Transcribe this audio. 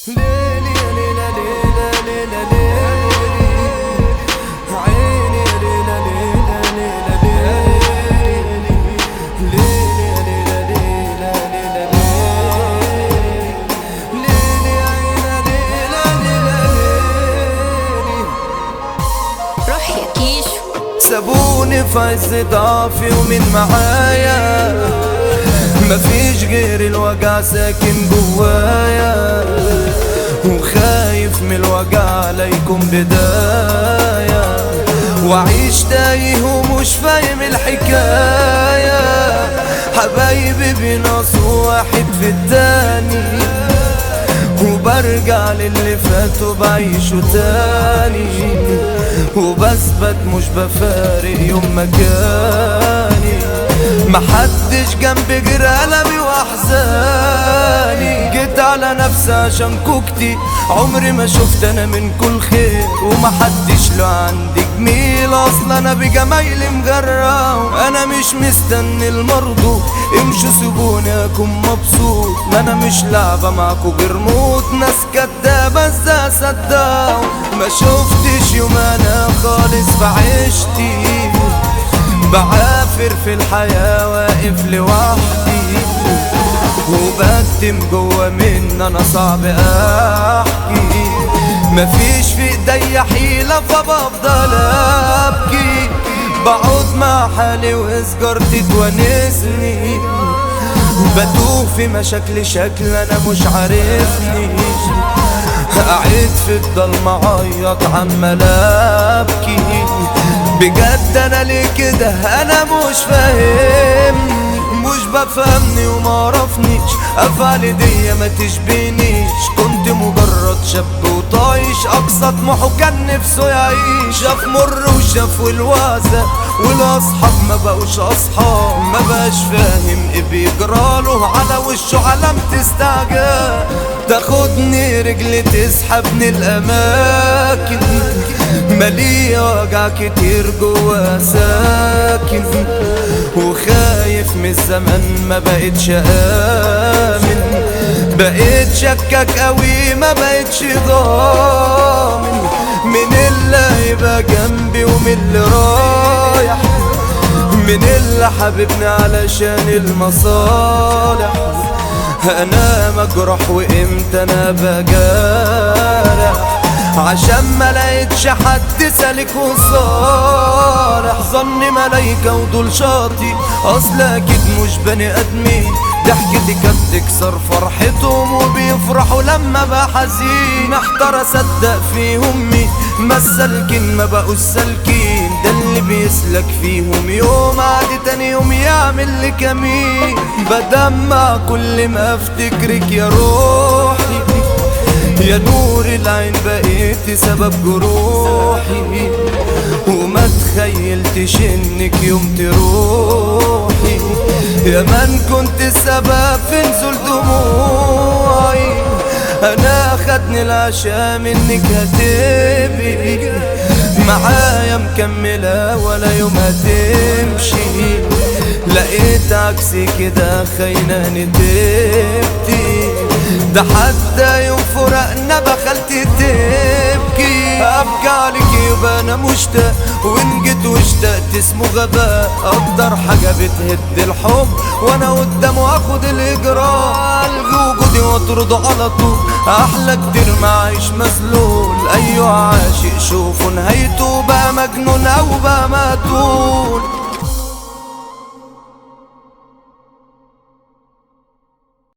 ليلي يا ليلى ليلى ليلى ليلي عيني يا ليلى ليلى ليلى ليلي ليلي يا ليلى ليلى ليلى ليلي ليلي يا عيني ليلى ليلى ليلي روح يا كيشو سابوني في عز ضعفي ومن معايا مفيش غير الوجع ساكن جوايا وخايف من الوجع ليكون بداية وعيش تايه ومش فاهم الحكاية حبايبي بينقصوا واحد في التاني وبرجع للي فات وبعيشه تاني وبثبت مش بفارق يوم مكاني محدش جنبي غير قلبي واحزاني جيت على نفسي عشان كوكتي عمري ما شفت انا من كل خير ومحدش له عندي جميل اصلا انا بجمايلي مجرم انا مش مستني المرضو امشوا سيبوني اكون مبسوط ما انا مش لعبة معاكو غير موت ناس كدابة ازاي اصدقوا ما شفتش يوم انا خالص في عيشتي بعافر في الحياة واقف لوحدي وبكتم جوا من انا صعب احكي مفيش في ايديا حيلة فبفضل ابكي بقعد مع حالي وسجارتي تونسني بتوه في مشاكل شكل انا مش عارفني قاعد في الضلمة عيط عمال ابكي بجد انا ليه كده انا مش فاهم مش بفهمني وما عرفنيش افعالي دي ما تشبينيش كنت مجرد شاب وطايش اقصى طموحه كان نفسه يعيش شاف مر وشاف والوازة والاصحاب ما بقوش اصحاب ما بقاش فاهم ايه بيجراله على وشه علامة استعجاب تاخدني رجلي تسحبني الاماكن مالية وجع كتير جوا ساكن وخايف من الزمن ما بقتش آمن بقيت شكك قوي ما بقتش ضامن من اللي هيبقى جنبي ومن اللي رايح من اللي حبيبني علشان المصالح انا مجروح وامتى انا بجارح عشان ما لقيتش حد سالك وصالح ظني ملايكة ودول شاطي اصل اكيد مش بني ادمين ضحكتي كانت تكسر فرحتهم وبيفرحوا لما بقى حزين محتار اصدق فيهم مين ما السالكين ما بقوا السالكين ده اللي بيسلك فيهم يوم عادي تاني يوم يعمل لي كمين بدمع كل ما افتكرك يا روحي يا نور العين بقيت سبب جروحي وما تخيلتش انك يوم تروحي يا من كنت السبب في نزول دموعي انا خدني العشاء منك هتبقي معايا مكملة ولا يوم هتمشي لقيت عكسي كده خايناني تبكي ده حتى يوم فرقنا بخلتي تبكي ابكي عليك يبقى انا مشتاق وان جيت واشتقت اسمه غباء اكتر حاجه بتهد الحب وانا قدامه اخد الاجراء الغي وجودي واطرده على طول احلى كتير ما عايش مذلول ايوه عاشق شوفوا نهايته بقى مجنون او بقى مقتول